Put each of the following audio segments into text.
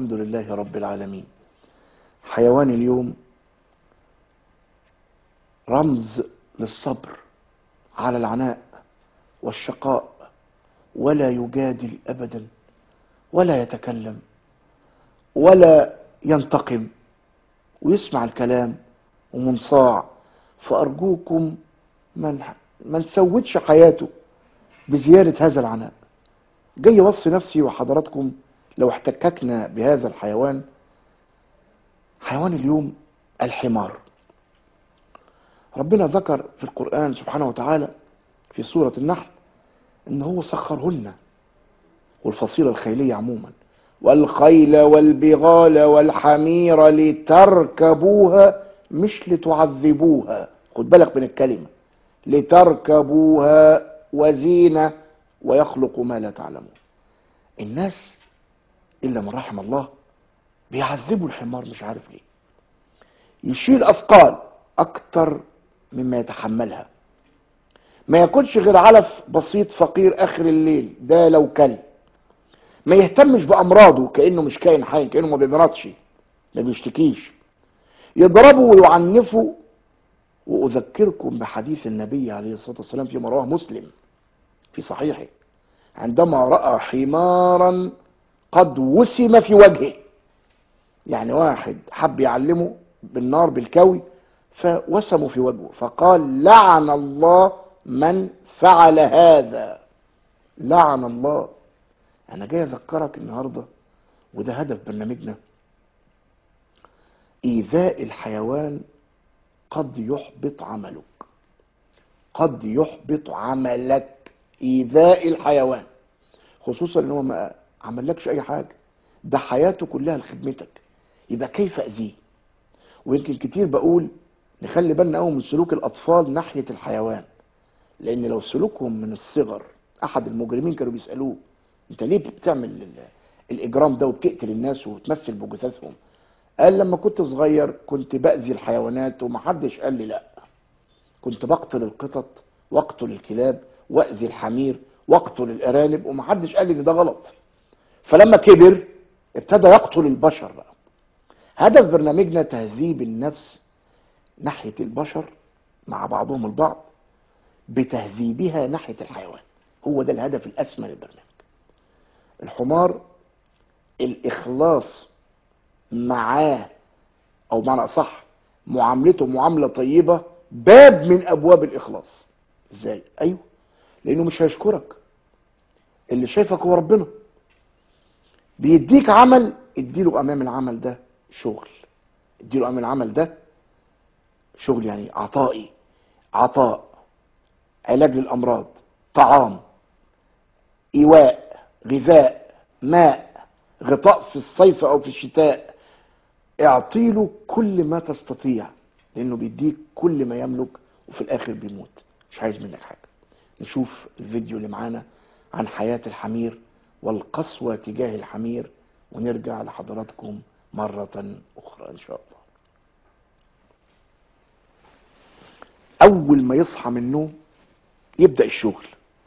الحمد لله رب العالمين حيوان اليوم رمز للصبر على العناء والشقاء ولا يجادل ابدا ولا يتكلم ولا ينتقم ويسمع الكلام ومنصاع فارجوكم من ما نسودش حياته بزياده هذا العناء جاي اوصي نفسي وحضراتكم لو احتككنا بهذا الحيوان حيوان اليوم الحمار ربنا ذكر في القرآن سبحانه وتعالى في سورة النحل ان هو سخره لنا والفصيلة الخيلية عموما والخيل والبغال والحمير لتركبوها مش لتعذبوها خد بالك من الكلمة لتركبوها وزينة ويخلق ما لا تعلمون الناس إلا من رحم الله بيعذبوا الحمار مش عارف ليه يشيل أثقال أكتر مما يتحملها ما ياكلش غير علف بسيط فقير آخر الليل ده لو كل ما يهتمش بأمراضه كأنه مش كائن حي كأنه ما بيمرضش ما بيشتكيش يضربوا ويعنفوا وأذكركم بحديث النبي عليه الصلاة والسلام فيما رواه مسلم في صحيحه عندما رأى حمارا قد وسم في وجهه يعني واحد حب يعلمه بالنار بالكوي فوسموا في وجهه فقال لعن الله من فعل هذا لعن الله انا جاي اذكرك النهارده وده هدف برنامجنا ايذاء الحيوان قد يحبط عملك قد يحبط عملك ايذاء الحيوان خصوصا ان هو ما عملكش اي حاجه ده حياته كلها لخدمتك يبقى كيف اذيه ويمكن كتير بقول نخلي بالنا قوي من سلوك الاطفال ناحيه الحيوان لان لو سلوكهم من الصغر احد المجرمين كانوا بيسالوه انت ليه بتعمل ال- الاجرام ده وبتقتل الناس وتمثل بجثثهم قال لما كنت صغير كنت باذي الحيوانات ومحدش قال لي لا كنت بقتل القطط واقتل الكلاب واذي الحمير واقتل الارانب ومحدش قال لي ان ده غلط فلما كبر ابتدى يقتل البشر بقى هدف برنامجنا تهذيب النفس ناحية البشر مع بعضهم البعض بتهذيبها ناحية الحيوان هو ده الهدف الأسمى للبرنامج الحمار الإخلاص معاه أو معنى أصح معاملته معاملة طيبة باب من أبواب الإخلاص إزاي؟ أيوه لأنه مش هيشكرك اللي شايفك هو ربنا بيديك عمل اديله امام العمل ده شغل اديله امام العمل ده شغل يعني عطائي عطاء علاج للامراض طعام ايواء غذاء ماء غطاء في الصيف او في الشتاء اعطيله كل ما تستطيع لانه بيديك كل ما يملك وفي الاخر بيموت مش عايز منك حاجه نشوف الفيديو اللي معانا عن حياه الحمير والقسوة تجاه الحمير ونرجع لحضراتكم مرة أخرى إن شاء الله أول ما يصحى من النوم يبدأ الشغل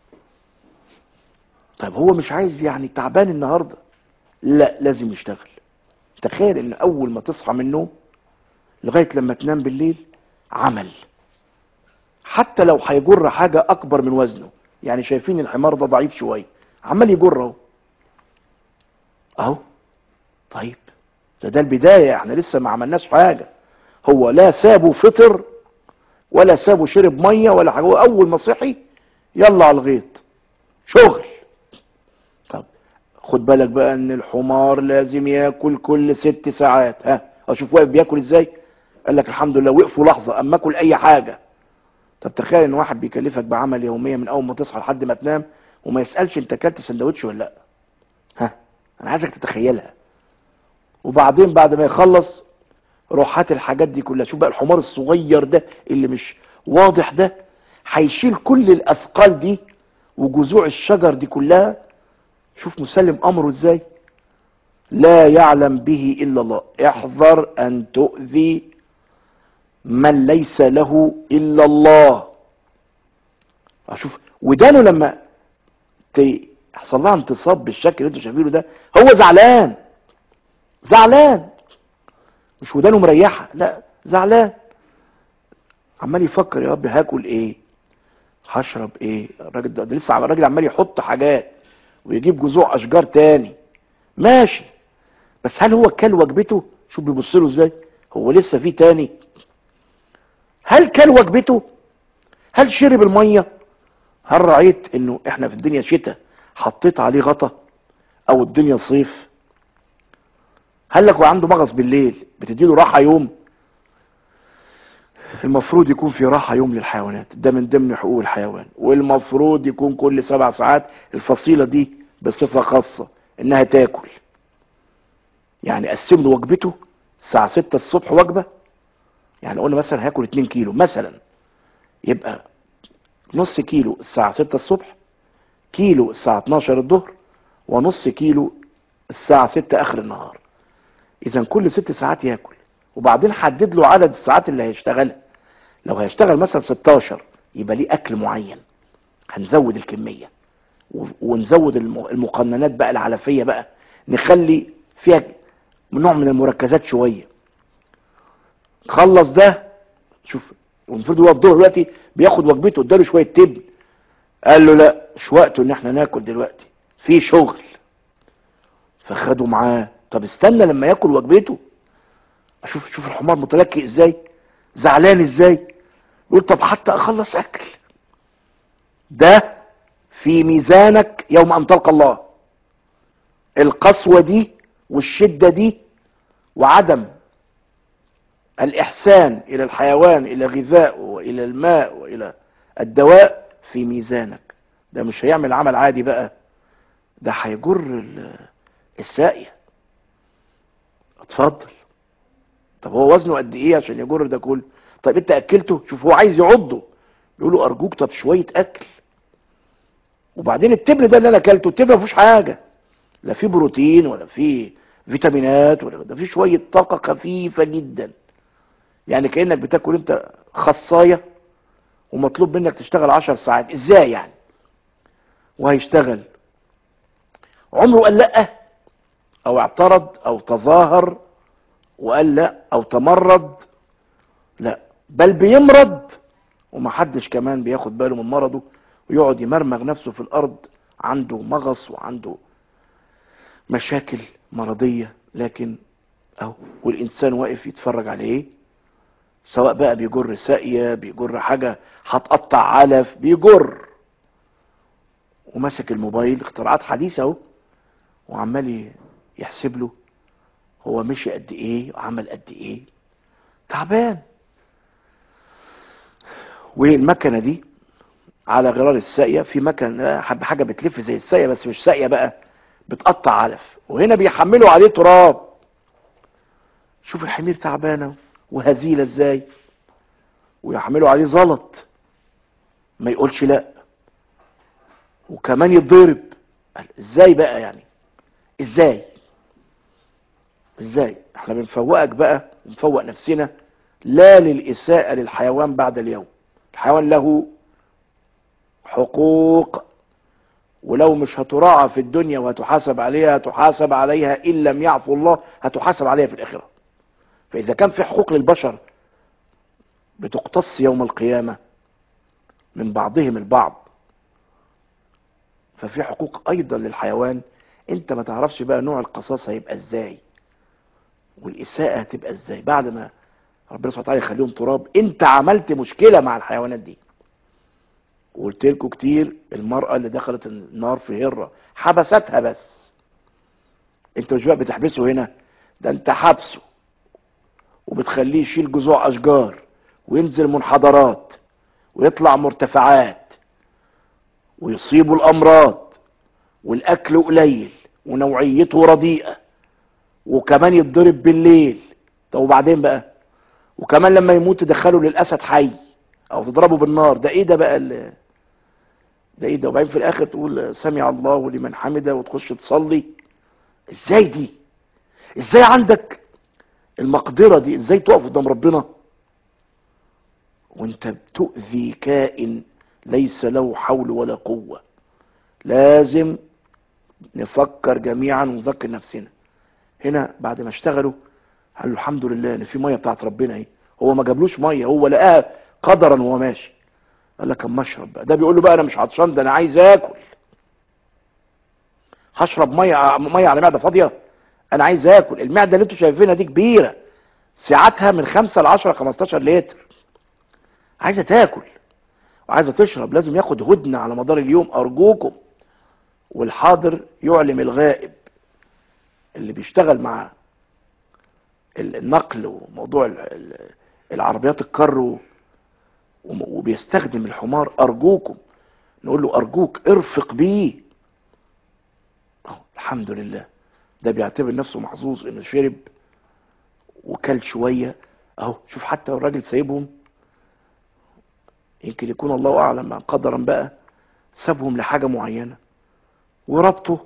طيب هو مش عايز يعني تعبان النهاردة لا لازم يشتغل تخيل ان اول ما تصحى من النوم لغاية لما تنام بالليل عمل حتى لو هيجر حاجة اكبر من وزنه يعني شايفين الحمار ده ضعيف شوية عمال يجر اهو اهو طيب ده ده البداية احنا لسه ما عملناش حاجة هو لا سابه فطر ولا سابه شرب مية ولا حاجة هو اول ما صحي يلا على الغيط شغل طب خد بالك بقى ان الحمار لازم ياكل كل ست ساعات ها اشوف واقف بياكل ازاي قال لك الحمد لله وقفوا لحظة اما اكل اي حاجة طب تخيل ان واحد بيكلفك بعمل يومية من اول ما تصحى لحد ما تنام وما يسألش انت اكلت سندوتش ولا لا ها انا عايزك تتخيلها وبعدين بعد ما يخلص روح هات الحاجات دي كلها شوف بقى الحمار الصغير ده اللي مش واضح ده هيشيل كل الاثقال دي وجذوع الشجر دي كلها شوف مسلم امره ازاي لا يعلم به الا الله احذر ان تؤذي من ليس له الا الله اشوف ودانه لما ت- يحصل لها انتصاب بالشكل اللي انتوا شايفينه ده هو زعلان زعلان مش ودانه مريحة لا زعلان عمال يفكر يا رب هاكل ايه هشرب ايه الراجل ده, ده لسه عم- الراجل عمال يحط حاجات ويجيب جذوع اشجار تاني ماشي بس هل هو كل وجبته شوف بيبص له ازاي هو لسه في تاني هل كل وجبته هل شرب الميه هل رأيت انه احنا في الدنيا شتاء حطيت عليه غطا او الدنيا صيف هل لك وعنده مغص بالليل بتديله راحة يوم المفروض يكون في راحة يوم للحيوانات ده من ضمن حقوق الحيوان والمفروض يكون كل سبع ساعات الفصيلة دي بصفة خاصة انها تاكل يعني قسم له وجبته الساعة 6 الصبح وجبة يعني قلنا مثلا هاكل 2 كيلو مثلا يبقى نص كيلو الساعة 6 الصبح كيلو الساعة 12 الظهر ونص كيلو الساعة 6 آخر النهار إذا كل ست ساعات ياكل وبعدين حدد له عدد الساعات اللي هيشتغلها لو هيشتغل مثلا 16 يبقى ليه أكل معين هنزود الكمية و- ونزود الم- المقننات بقى العلفية بقى نخلي فيها نوع من المركزات شوية خلص ده شوف المفروض هو الظهر دلوقتي بياخد وجبته اداله شويه تبن قال له لا مش وقته ان احنا ناكل دلوقتي في شغل فخدوا معاه طب استنى لما ياكل وجبته اشوف شوف الحمار متلكئ ازاي زعلان ازاي يقول طب حتى اخلص اكل ده في ميزانك يوم ان تلقى الله القسوه دي والشده دي وعدم الإحسان إلى الحيوان إلى غذائه وإلى الماء وإلى الدواء في ميزانك ده مش هيعمل عمل عادي بقى ده هيجر ال- الساقية اتفضل طب هو وزنه قد ايه عشان يجر ده كله طب انت اكلته شوف هو عايز يعضه يقول له ارجوك طب شويه اكل وبعدين التبن ده اللي انا اكلته التبن ما فيهوش حاجه لا فيه بروتين ولا فيه فيتامينات ولا ده فيه شويه طاقه خفيفه جدا يعني كانك بتاكل انت خصايه ومطلوب منك تشتغل عشر ساعات ازاي يعني وهيشتغل عمره قال لا او اعترض او تظاهر وقال لا او تمرد لا بل بيمرض ومحدش كمان بياخد باله من مرضه ويقعد يمرمغ نفسه في الارض عنده مغص وعنده مشاكل مرضية لكن اهو والانسان واقف يتفرج عليه سواء بقى بيجر ساقية بيجر حاجة هتقطع علف بيجر وماسك الموبايل اختراعات حديثة اهو وعمال يحسب له هو مشي قد ايه وعمل قد ايه تعبان والمكنة دي على غرار الساقية في مكنة حب حاجة بتلف زي الساقية بس مش ساقية بقى بتقطع علف وهنا بيحملوا عليه تراب شوف الحمير تعبانة وهزيلة ازاي ويحملوا عليه زلط ما يقولش لا وكمان يتضرب قال ازاي بقى يعني ازاي ازاي احنا بنفوقك بقى بنفوق نفسنا لا للإساءة للحيوان بعد اليوم الحيوان له حقوق ولو مش هتراعى في الدنيا وهتحاسب عليها هتحاسب عليها إن لم يعفو الله هتحاسب عليها في الآخرة فإذا كان في حقوق للبشر بتقتص يوم القيامة من بعضهم البعض ففي حقوق أيضا للحيوان انت ما تعرفش بقى نوع القصاص هيبقى ازاي والإساءة هتبقى ازاي بعد ما ربنا سبحانه وتعالى يخليهم تراب انت عملت مشكلة مع الحيوانات دي وقلت لكم كتير المرأة اللي دخلت النار في هرة حبستها بس انت مش بقى بتحبسه هنا ده انت حبسه وبتخليه يشيل جذوع اشجار وينزل منحدرات ويطلع مرتفعات ويصيبه الامراض والاكل قليل ونوعيته رديئة وكمان يتضرب بالليل طب وبعدين بقى وكمان لما يموت تدخله للاسد حي او تضربه بالنار ده ايه ده بقى ال- ده ايه ده وبعدين في الاخر تقول سمع الله لمن حمده وتخش تصلي ازاي دي ازاي عندك المقدرة دي ازاي تقف قدام ربنا وانت بتؤذي كائن ليس له حول ولا قوة لازم نفكر جميعا ونذكر نفسنا هنا بعد ما اشتغلوا قال له الحمد لله ان في ميه بتاعت ربنا اهي هو ما جابلوش ميه هو لقاها قدرا وهو ماشي قال لك اما اشرب بقى ده بيقول له بقى انا مش عطشان ده انا عايز اكل هشرب ميه ميه على معده فاضيه انا عايز اكل المعده اللي انتوا شايفينها دي كبيره سعتها من 5 ل 10 15 لتر عايزه تاكل وعايزه تشرب لازم ياخد هدنه على مدار اليوم ارجوكم والحاضر يعلم الغائب اللي بيشتغل مع النقل وموضوع ال- ال- العربيات الكر و- وم- وبيستخدم الحمار ارجوكم نقول له ارجوك ارفق بيه أهو الحمد لله ده بيعتبر نفسه محظوظ انه شرب وكل شويه اهو شوف حتى الراجل سايبهم يمكن يكون الله اعلم ما قدرا بقى سابهم لحاجه معينه وربطه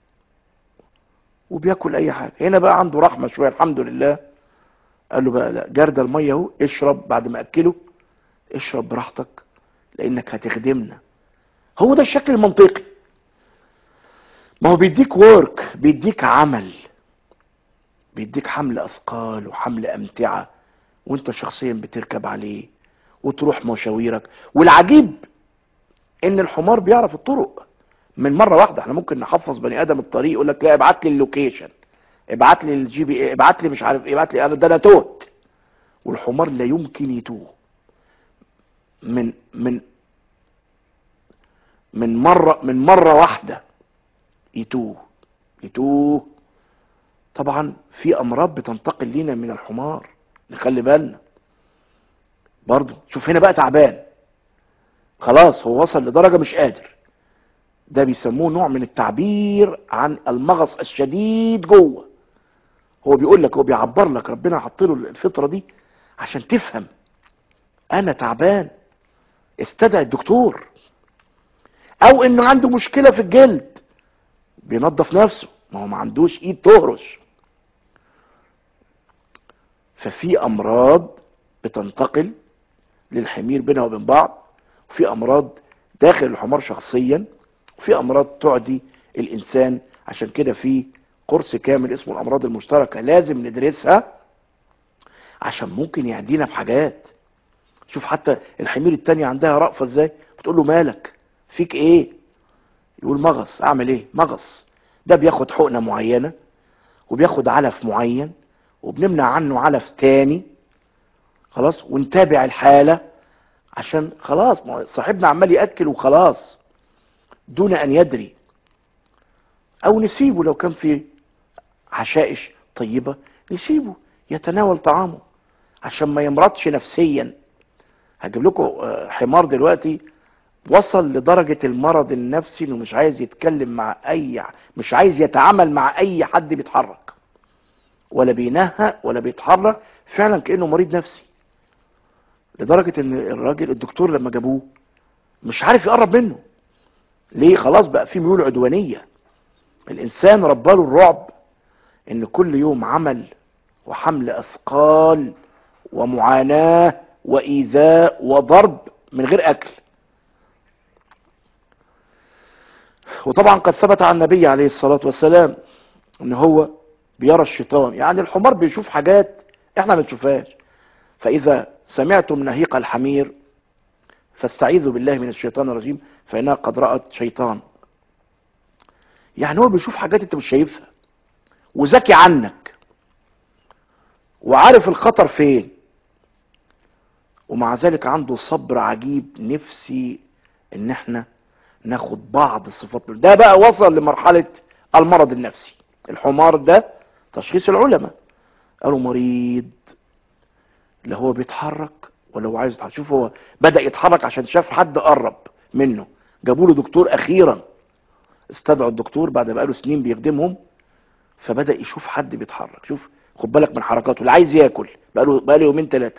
وبياكل اي حاجه هنا بقى عنده رحمه شويه الحمد لله قال له بقى لا جرد الميه اهو اشرب بعد ما اكله اشرب براحتك لانك هتخدمنا هو ده الشكل المنطقي ما هو بيديك ورك بيديك عمل بيديك حمل اثقال وحمل امتعه وانت شخصيا بتركب عليه وتروح مشاويرك والعجيب ان الحمار بيعرف الطرق من مره واحده احنا ممكن نحفظ بني ادم الطريق يقول لك لا ابعت لي اللوكيشن ابعت لي الجي بي ابعت لي مش عارف ايه ابعت لي انا ده انا توت والحمار لا يمكن يتوه من من من مره من مره واحده يتوه يتوه طبعا في امراض بتنتقل لينا من الحمار نخلي بالنا برضه شوف هنا بقى تعبان خلاص هو وصل لدرجه مش قادر ده بيسموه نوع من التعبير عن المغص الشديد جوه هو بيقول لك هو بيعبر لك ربنا حط له الفطره دي عشان تفهم انا تعبان استدعي الدكتور او انه عنده مشكله في الجلد بينظف نفسه ما هو ما عندوش ايد تهرش ففي امراض بتنتقل للحمير بينها وبين بعض وفي امراض داخل الحمار شخصيا وفي امراض تعدي الانسان عشان كده في قرص كامل اسمه الامراض المشتركه لازم ندرسها عشان ممكن يعدينا بحاجات شوف حتى الحمير التانية عندها رأفة ازاي بتقول له مالك فيك ايه يقول مغص اعمل ايه مغص ده بياخد حقنة معينة وبياخد علف معين وبنمنع عنه علف تاني خلاص ونتابع الحالة عشان خلاص ما هو صاحبنا عمال يأكل وخلاص دون ان يدري او نسيبه لو كان في عشائش طيبة نسيبه يتناول طعامه عشان ما يمرضش نفسيا هجيب لكم آه، حمار دلوقتي وصل لدرجة المرض النفسي انه مش عايز يتكلم مع اي مش عايز يتعامل مع اي حد بيتحرك ولا بينهى ولا بيتحرك فعلا كأنه مريض نفسي لدرجة ان الراجل الدكتور لما جابوه مش عارف يقرب منه ليه خلاص بقى في ميول عدوانية الانسان رباله الرعب ان كل يوم عمل وحمل اثقال ومعاناة وايذاء وضرب من غير اكل وطبعا قد ثبت عن النبي عليه الصلاة والسلام ان هو بيرى الشيطان يعني الحمار بيشوف حاجات احنا ما بنشوفهاش فاذا سمعتم نهيق الحمير فاستعيذوا بالله من الشيطان الرجيم فانها قد رأت شيطان يعني هو بيشوف حاجات انت مش شايفها وذكي عنك وعارف الخطر فين ومع ذلك عنده صبر عجيب نفسي ان احنا ناخد بعض الصفات منه ده بقى وصل لمرحلة المرض النفسي الحمار ده تشخيص العلماء قالوا مريض لا هو بيتحرك ولا هو عايز يتحرك شوف هو بدأ يتحرك عشان شاف حد قرب منه جابوا له دكتور اخيرا استدعوا الدكتور بعد بقاله سنين بيخدمهم فبدأ يشوف حد بيتحرك شوف خد بالك من حركاته اللي عايز ياكل بقاله بقاله يومين ثلاثه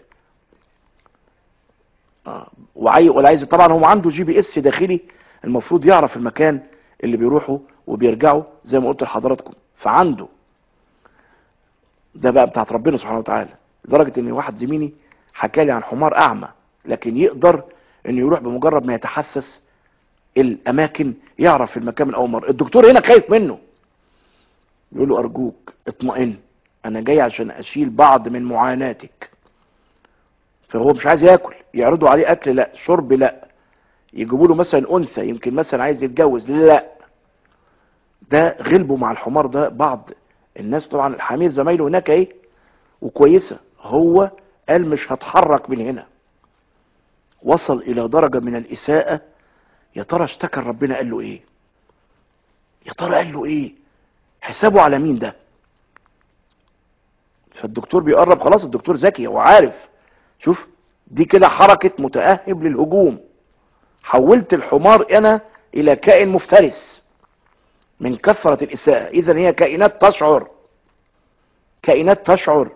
اه وعاي ولا عايز طبعا هو عنده جي بي اس داخلي المفروض يعرف المكان اللي بيروحوا وبيرجعوا زي ما قلت لحضراتكم فعنده ده بقى بتاعت ربنا سبحانه وتعالى لدرجه ان واحد زميلي حكى لي عن حمار اعمى لكن يقدر انه يروح بمجرد ما يتحسس الاماكن يعرف المكان من اول مره الدكتور هنا خايف منه يقول له ارجوك اطمئن انا جاي عشان اشيل بعض من معاناتك فهو مش عايز ياكل يعرضوا عليه اكل لا شرب لا يجيبوا له مثلا انثى يمكن مثلا عايز يتجوز لا ده غلبوا مع الحمار ده بعض الناس طبعا الحمير زمايله هناك ايه وكويسه هو قال مش هتحرك من هنا وصل الى درجه من الاساءه يا ترى اشتكى ربنا قال له ايه يا ترى قال له ايه حسابه على مين ده فالدكتور بيقرب خلاص الدكتور ذكي هو عارف شوف دي كده حركة متأهب للهجوم حولت الحمار انا الى كائن مفترس من كثرة الاساءة اذا هي كائنات تشعر كائنات تشعر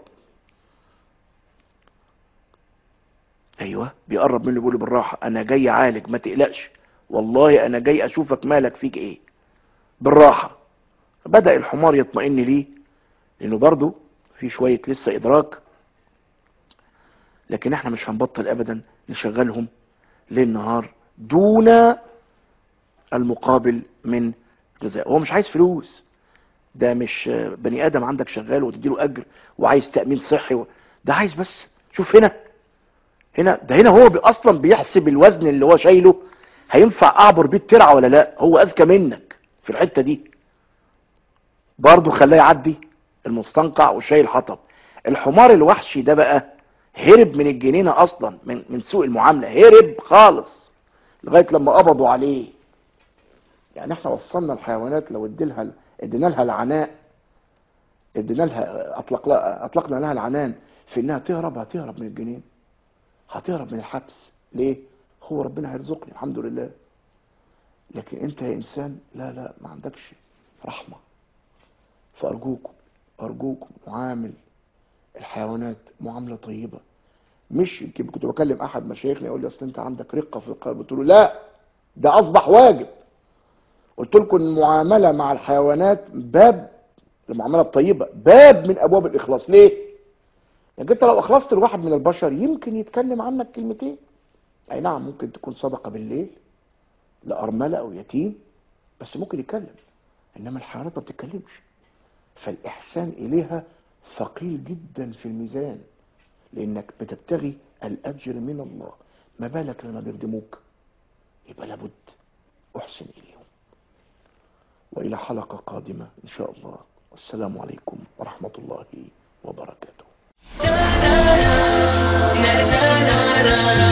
ايوه بيقرب منه بيقول له بالراحة انا جاي اعالج ما تقلقش والله انا جاي اشوفك مالك فيك ايه بالراحة بدأ الحمار يطمئن ليه لانه برضه في شوية لسه ادراك لكن احنا مش هنبطل ابدا نشغلهم ليل نهار دون المقابل من جزاء هو مش عايز فلوس ده مش بني ادم عندك شغال وتديله اجر وعايز تامين صحي و... ده عايز بس شوف هنا هنا ده هنا هو بي اصلا بيحسب الوزن اللي هو شايله هينفع اعبر بيه الترعه ولا لا هو اذكى منك في الحته دي برضه خلاه يعدي المستنقع وشايل حطب الحمار الوحشي ده بقى هرب من الجنينه اصلا من من سوء المعامله هرب خالص لغايه لما قبضوا عليه يعني احنا وصلنا الحيوانات لو اديلها ادينا لها العناء ادينا لها اطلق اطلقنا لها العنان في انها تهرب هتهرب من الجنين هتهرب من الحبس ليه هو ربنا هيرزقني الحمد لله لكن انت يا انسان لا لا ما عندكش رحمه فارجوكم ارجوكم معامل الحيوانات معامله طيبه مش كنت بكلم احد مشايخنا يقول لي اصل انت عندك رقه في القلب قلت له لا ده اصبح واجب قلت لكم المعامله مع الحيوانات باب المعامله الطيبه باب من ابواب الاخلاص ليه لانك انت لو اخلصت لواحد من البشر يمكن يتكلم عنك كلمتين اي نعم ممكن تكون صدقه بالليل لارمله او يتيم بس ممكن يتكلم انما الحيوانات ما بتتكلمش فالاحسان اليها ثقيل جدا في الميزان لانك بتبتغي الاجر من الله ما بالك لما بيخدموك يبقى لابد احسن اليهم والى حلقه قادمه ان شاء الله والسلام عليكم ورحمه الله وبركاته na na na na